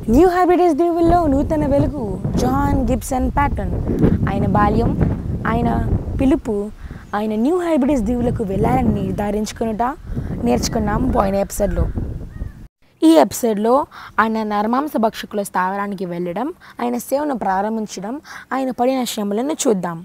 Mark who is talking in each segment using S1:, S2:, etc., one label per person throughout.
S1: New హ్యాబిటేస్ దేవుల్లో నూతన వెలుగు జాన్ గిబ్సన్ ప్యాటర్న్ ఆయన బాల్యం ఆయన పిలుపు ఆయన న్యూ హ్యాబిటేస్ దీవులకు వెళ్ళాలని నిర్ధారించుకునుట నేర్చుకున్నాం పోయిన ఎపిసోడ్లో ఈ ఎపిసోడ్లో ఆయన నరమాంస భక్షకుల స్థావరానికి వెళ్ళడం ఆయన సేవను ప్రారంభించడం ఆయన పడిన శ్రమలను చూద్దాం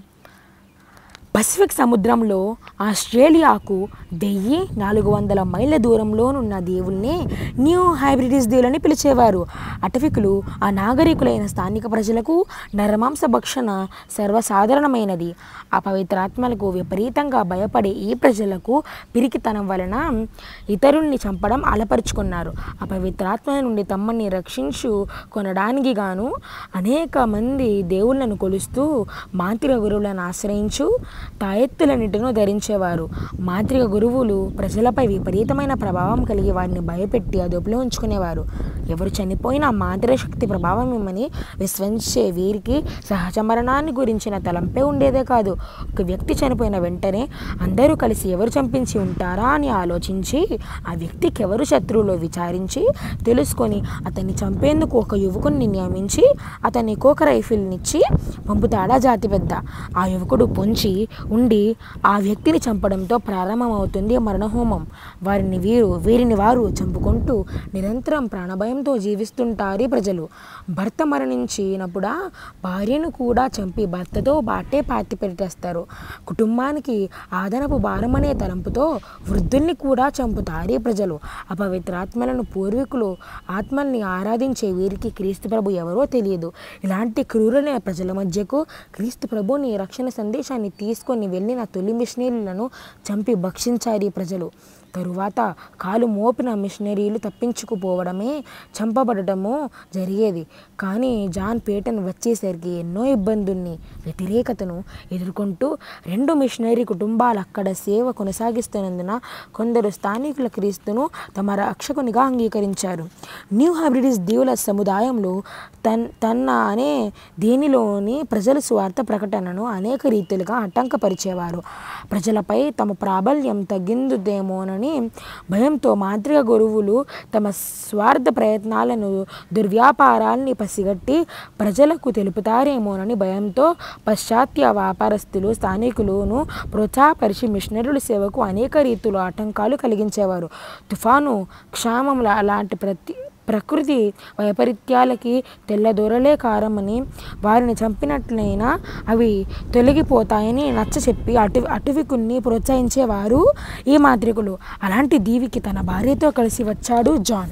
S1: పసిఫిక్ సముద్రంలో ఆస్ట్రేలియాకు వెయ్యి నాలుగు వందల మైళ్ళ దూరంలోనున్న దేవుల్ని న్యూ హైబ్రిడిస్ దేవులని పిలిచేవారు అటవికులు ఆ నాగరికులైన స్థానిక ప్రజలకు నరమాంస భక్షణ సర్వసాధారణమైనది ఆ పవిత్రాత్మలకు విపరీతంగా భయపడే ఈ ప్రజలకు పిరికితనం వలన ఇతరుల్ని చంపడం అలపరుచుకున్నారు ఆ పవిత్రాత్మ నుండి తమ్మని రక్షించు కొనడానికి గాను అనేక మంది దేవుళ్ళను కొలుస్తూ మాంత్రిక గురువులను ఆశ్రయించు తాయెత్తులన్నిటినూ ధరించేవారు మాంత్రిక గురువులు ప్రజలపై విపరీతమైన ప్రభావం కలిగి వారిని భయపెట్టి అదుపులో ఉంచుకునేవారు ఎవరు చనిపోయినా మాంత్రిక శక్తి ప్రభావం ఇమ్మని విశ్వసించే వీరికి సహజ మరణాన్ని గురించిన తలంపే ఉండేదే కాదు ఒక వ్యక్తి చనిపోయిన వెంటనే అందరూ కలిసి ఎవరు చంపించి ఉంటారా అని ఆలోచించి ఆ వ్యక్తికి ఎవరు శత్రువులో విచారించి తెలుసుకొని అతన్ని చంపేందుకు ఒక యువకుని నియమించి అతనికి ఒక రైఫిల్నిచ్చి పంపుతాడా జాతి పెద్ద ఆ యువకుడు పొంచి ఉండి ఆ వ్యక్తిని చంపడంతో ప్రారంభమవుతుంది మరణహోమం వారిని వీరు వీరిని వారు చంపుకుంటూ నిరంతరం ప్రాణభయంతో జీవిస్తుంటారు ఈ ప్రజలు భర్త మరణించినప్పుడా భార్యను కూడా చంపి భర్తతో బాటే పాతి పెట్టేస్తారు కుటుంబానికి ఆదనపు భారమనే తలంపుతో వృద్ధుల్ని కూడా చంపుతారు ఈ ప్రజలు అపవిత్రాత్మలను పూర్వీకులు ఆత్మల్ని ఆరాధించే వీరికి క్రీస్తు ప్రభు ఎవరో తెలియదు ఇలాంటి క్రూరులైన ప్రజల మధ్యకు క్రీస్తు ప్రభుని రక్షణ సందేశాన్ని తీసుకొని వెళ్ళిన తొలి మిషనరీలను చంపి భక్షించారు ఈ ప్రజలు తరువాత కాలు మోపిన మిషనరీలు తప్పించుకుపోవడమే చంపబడటము జరిగేది కానీ జాన్ పేటన్ వచ్చేసరికి ఎన్నో ఇబ్బందుల్ని వ్యతిరేకతను ఎదుర్కొంటూ రెండు మిషనరీ కుటుంబాలు అక్కడ సేవ కొనసాగిస్తున్నందున కొందరు స్థానికుల క్రీస్తును తమ రక్షకునిగా అంగీకరించారు న్యూ హైబ్రిడిస్ దీవుల సముదాయంలో తన్ తన్న అనే దీనిలోని ప్రజల స్వార్థ ప్రకటనను అనేక రీతిలుగా ఆటంకపరిచేవారు ప్రజలపై తమ ప్రాబల్యం తగ్గిందుదేమోనని భయంతో మాంత్రిక గురువులు తమ స్వార్థ ప్రయత్నాలను దుర్వ్యాపారాల్ని పసిగట్టి ప్రజలకు తెలుపుతారేమోనని భయంతో పాశ్చాత్య వ్యాపారస్తులు స్థానికులను ప్రోత్సాహపరిచి మిషనరీల సేవకు అనేక రీతిలో ఆటంకాలు కలిగించేవారు తుఫాను క్షామం లాంటి ప్రతి ప్రకృతి వైపరీత్యాలకి తెల్లదొరలే కారమని వారిని చంపినట్లయినా అవి తొలగిపోతాయని నచ్చ చెప్పి అటు అటువికుల్ని ప్రోత్సహించేవారు ఈ మాంత్రికులు అలాంటి దీవికి తన భార్యతో కలిసి వచ్చాడు జాన్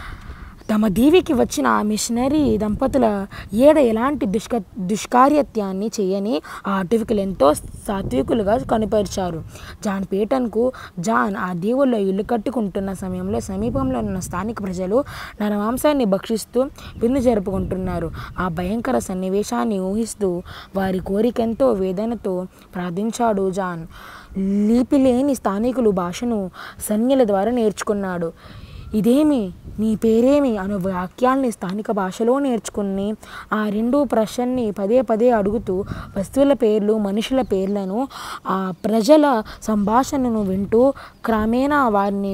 S1: తమ దీవికి వచ్చిన ఆ మిషనరీ దంపతుల ఏడ ఎలాంటి దుష్క దుష్కార్యత్యాన్ని చేయని ఆ అటవికులు ఎంతో సాత్వికులుగా కనుపరిచారు జాన్ పీటన్కు జాన్ ఆ దీవుల్లో ఇల్లు కట్టుకుంటున్న సమయంలో సమీపంలో ఉన్న స్థానిక ప్రజలు నరమాంసాన్ని భక్షిస్తూ విందు జరుపుకుంటున్నారు ఆ భయంకర సన్నివేశాన్ని ఊహిస్తూ వారి కోరికెంతో వేదనతో ప్రార్థించాడు జాన్ లిపిలేని స్థానికులు భాషను సంజ్ఞల ద్వారా నేర్చుకున్నాడు ఇదేమి నీ పేరేమి అను వాక్యాల్ని స్థానిక భాషలో నేర్చుకుని ఆ రెండు ప్రశ్నని పదే పదే అడుగుతూ వస్తువుల పేర్లు మనుషుల పేర్లను ఆ ప్రజల సంభాషణను వింటూ క్రమేణా వారిని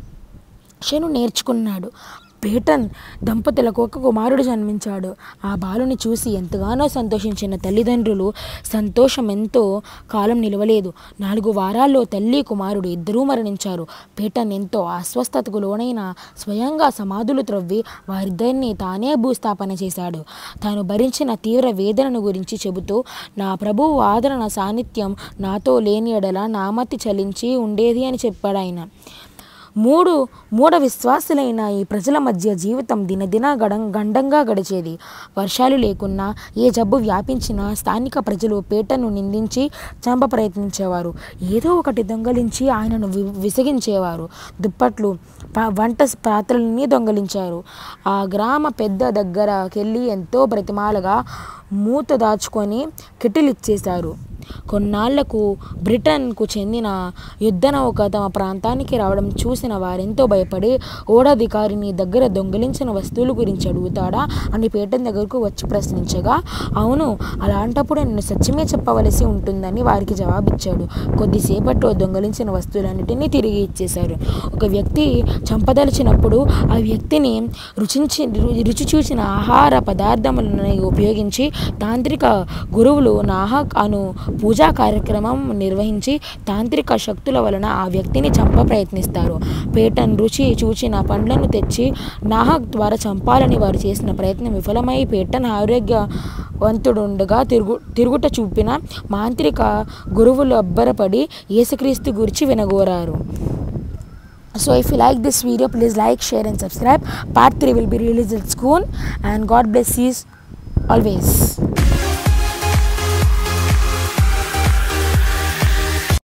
S1: భాషను నేర్చుకున్నాడు పేటన్ దంపతులకు ఒక కుమారుడు జన్మించాడు ఆ బాలుని చూసి ఎంతగానో సంతోషించిన తల్లిదండ్రులు సంతోషం ఎంతో కాలం నిలవలేదు నాలుగు వారాల్లో తల్లి కుమారుడు ఇద్దరూ మరణించారు పేటన్ ఎంతో అస్వస్థతకు లోనైన స్వయంగా సమాధులు త్రవ్వి వారిద్దరిని తానే భూస్థాపన చేశాడు తాను భరించిన తీవ్ర వేదనను గురించి చెబుతూ నా ప్రభువు ఆదరణ సాన్నిధ్యం నాతో లేని ఎడల నామతి చలించి ఉండేది అని చెప్పాడు ఆయన మూడు మూఢ విశ్వాసులైన ఈ ప్రజల మధ్య జీవితం దినదిన గడం గండంగా గడిచేది వర్షాలు లేకున్నా ఏ జబ్బు వ్యాపించినా స్థానిక ప్రజలు పేటను నిందించి చంప ప్రయత్నించేవారు ఏదో ఒకటి దొంగలించి ఆయనను వి విసిగించేవారు దుప్పట్లు ప- వంట పాత్రలన్నీ దొంగలించారు ఆ గ్రామ పెద్ద దగ్గరకెళ్ళి ఎంతో బ్రతిమాలగా మూత దాచుకొని కిటిల్ ఇచ్చేశారు కొన్నాళ్లకు బ్రిటన్కు చెందిన యుద్ధ నౌక తమ ప్రాంతానికి రావడం చూసిన వారెంతో భయపడి ఓడాధికారిని దగ్గర దొంగిలించిన వస్తువుల గురించి అడుగుతాడా అని పేటన్ దగ్గరకు వచ్చి ప్రశ్నించగా అవును అలాంటప్పుడు నేను సత్యమే చెప్పవలసి ఉంటుందని వారికి జవాబిచ్చాడు కొద్దిసేపట్లో దొంగిలించిన వస్తువులన్నిటినీ తిరిగి ఇచ్చేశారు ఒక వ్యక్తి చంపదలిచినప్పుడు ఆ వ్యక్తిని రుచించి రు- రుచి చూసిన ఆహార పదార్థములను ఉపయోగించి తాంత్రిక గురువులు నాహక్ అను పూజా కార్యక్రమం నిర్వహించి తాంత్రిక శక్తుల వలన ఆ వ్యక్తిని చంప ప్రయత్నిస్తారు పేటన్ రుచి చూచిన పండ్లను తెచ్చి నాహక్ ద్వారా చంపాలని వారు చేసిన ప్రయత్నం విఫలమై పేటన్ ఆరోగ్యవంతుడుండగా తిరుగు తిరుగుట చూపిన మాంత్రిక గురువులు అబ్బరపడి యేసుక్రీస్తు గురించి వినగోరారు So if you like this video, please like, share and subscribe. Part 3 will be released soon and God bless you always.